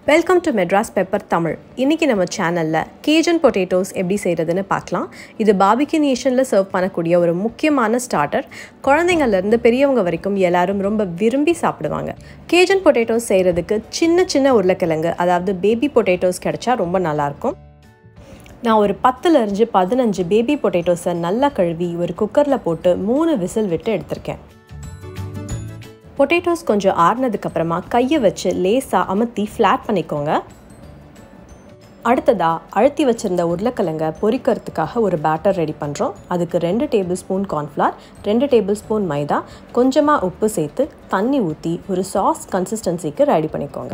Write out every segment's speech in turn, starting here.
welcome to Madras pepper Tamil இன்றைக்கி நம்ம சேனலில் கேஜன் பொட்டேட்டோஸ் எப்படி செய்கிறதுன்னு பார்க்கலாம் இது பாபிக்கு நேஷனில் சர்வ் பண்ணக்கூடிய ஒரு முக்கியமான ஸ்டார்டர் குழந்தைங்கள்லேருந்து பெரியவங்க வரைக்கும் எல்லாரும் ரொம்ப விரும்பி சாப்பிடுவாங்க கேஜன் பொட்டேட்டோஸ் செய்கிறதுக்கு சின்ன சின்ன உருளைக்கிழங்கு அதாவது பேபி பொட்டேட்டோஸ் கிடைச்சா ரொம்ப நல்லாயிருக்கும் நான் ஒரு பத்துலேருந்து பதினஞ்சு பேபி பொட்டேட்டோஸை நல்லா கழுவி ஒரு குக்கரில் போட்டு மூணு விசில் விட்டு எடுத்திருக்கேன் பொட்டேட்டோஸ் கொஞ்சம் ஆறுனதுக்கப்புறமா கையை வச்சு லேசாக அமுத்தி ஃப்ளாட் பண்ணிக்கோங்க அடுத்ததாக அழுத்தி வச்சுருந்த உருளைக்கிழங்க பொரிக்கிறதுக்காக ஒரு பேட்டர் ரெடி பண்ணுறோம் அதுக்கு ரெண்டு டேபிள் ஸ்பூன் கார்ன்ஃப்ளார் ரெண்டு டேபிள் ஸ்பூன் மைதா கொஞ்சமாக உப்பு சேர்த்து தண்ணி ஊற்றி ஒரு சாஸ் கன்சிஸ்டன்சிக்கு ரெடி பண்ணிக்கோங்க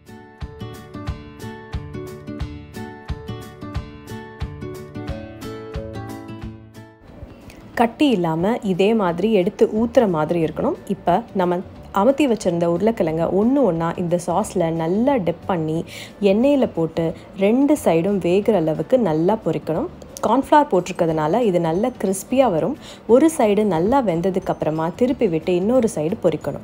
கட்டி இல்லாமல் இதே மாதிரி எடுத்து ஊற்றுற மாதிரி இருக்கணும் இப்போ நம்ம அமுத்தி வச்சுருந்த உருளைக்கிழங்க ஒன்று ஒன்றா இந்த சாஸில் நல்லா டிப் பண்ணி எண்ணெயில் போட்டு ரெண்டு சைடும் வேகிற அளவுக்கு நல்லா பொரிக்கணும் கார்ன்ஃப்ளவர் போட்டிருக்கிறதுனால இது நல்லா கிறிஸ்பியாக வரும் ஒரு சைடு நல்லா வெந்ததுக்கப்புறமா திருப்பி விட்டு இன்னொரு சைடு பொரிக்கணும்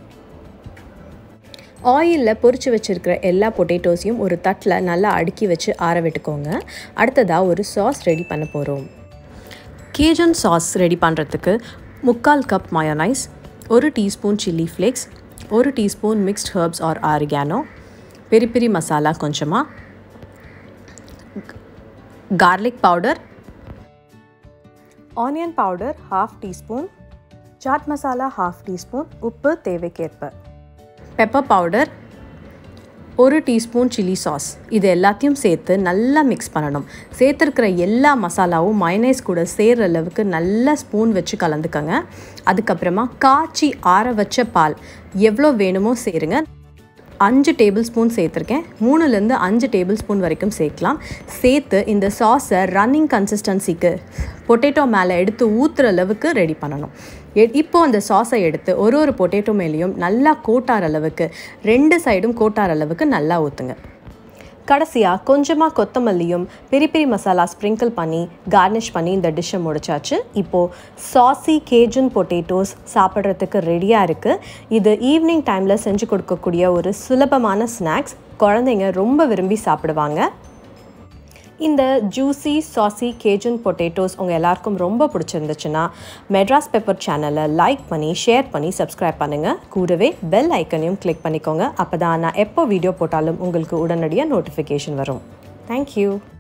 ஆயிலில் பொரித்து வச்சுருக்கிற எல்லா பொட்டேட்டோஸையும் ஒரு தட்டில் நல்லா அடுக்கி வச்சு ஆற விட்டுக்கோங்க அடுத்ததாக ஒரு சாஸ் ரெடி பண்ண போகிறோம் கேஜன் சாஸ் ரெடி பண்ணுறதுக்கு முக்கால் கப் மயோனைஸ் ஒரு டீஸ்பூன் சில்லி ஃப்ளேக்ஸ் ஒரு teaspoon mixed herbs or oregano peri peri masala கொஞ்சமாக garlic powder onion powder half teaspoon chaat masala half teaspoon உப்பு தேவைக்கேற்ப பெப்பர் பவுடர் ஒரு டீஸ்பூன் சில்லி சாஸ் இது எல்லாத்தையும் சேர்த்து நல்லா மிக்ஸ் பண்ணணும் சேர்த்துருக்கிற எல்லா மசாலாவும் மயனைஸ் கூட சேர்கிற அளவுக்கு நல்லா ஸ்பூன் வச்சு கலந்துக்கங்க அதுக்கப்புறமா காய்ச்சி ஆற வச்ச பால் எவ்வளோ வேணுமோ சேருங்க அஞ்சு டேபிள் ஸ்பூன் சேர்த்துருக்கேன் மூணுலேருந்து அஞ்சு டேபிள் ஸ்பூன் வரைக்கும் சேர்க்கலாம் சேர்த்து இந்த சாஸை ரன்னிங் கன்சிஸ்டன்சிக்கு பொட்டேட்டோ மேலே எடுத்து ஊற்றுற அளவுக்கு ரெடி பண்ணணும் இப்போ அந்த சாஸை எடுத்து ஒரு ஒரு பொட்டேட்டோ மேலேயும் நல்லா கோட்டார் அளவுக்கு ரெண்டு சைடும் கோட்டார் அளவுக்கு நல்லா ஊற்றுங்க கடைசியாக கொஞ்சமாக கொத்தமல்லியும் பெரி பெரி மசாலா ஸ்ப்ரிங்கிள் பண்ணி கார்னிஷ் பண்ணி இந்த டிஷ்ஷை முடிச்சாச்சு இப்போது சாசி கேஜுன் பொட்டேட்டோஸ் சாப்பிட்றதுக்கு ரெடியாக இருக்குது இது ஈவினிங் டைமில் செஞ்சு கொடுக்கக்கூடிய ஒரு சுலபமான ஸ்நாக்ஸ் குழந்தைங்க ரொம்ப விரும்பி சாப்பிடுவாங்க இந்த ஜூசி சாசி கேஜன் பொட்டேட்டோஸ் உங்கள் எல்லாருக்கும் ரொம்ப பிடிச்சிருந்துச்சுன்னா மெட்ராஸ் பெப்பர் சேனலை லைக் பண்ணி ஷேர் பண்ணி சப்ஸ்கிரைப் பண்ணுங்கள் கூடவே பெல் ஐக்கனையும் கிளிக் பண்ணிக்கோங்க அப்போ தான் நான் எப்போ வீடியோ போட்டாலும் உங்களுக்கு உடனடியாக நோட்டிஃபிகேஷன் வரும் தேங்க்யூ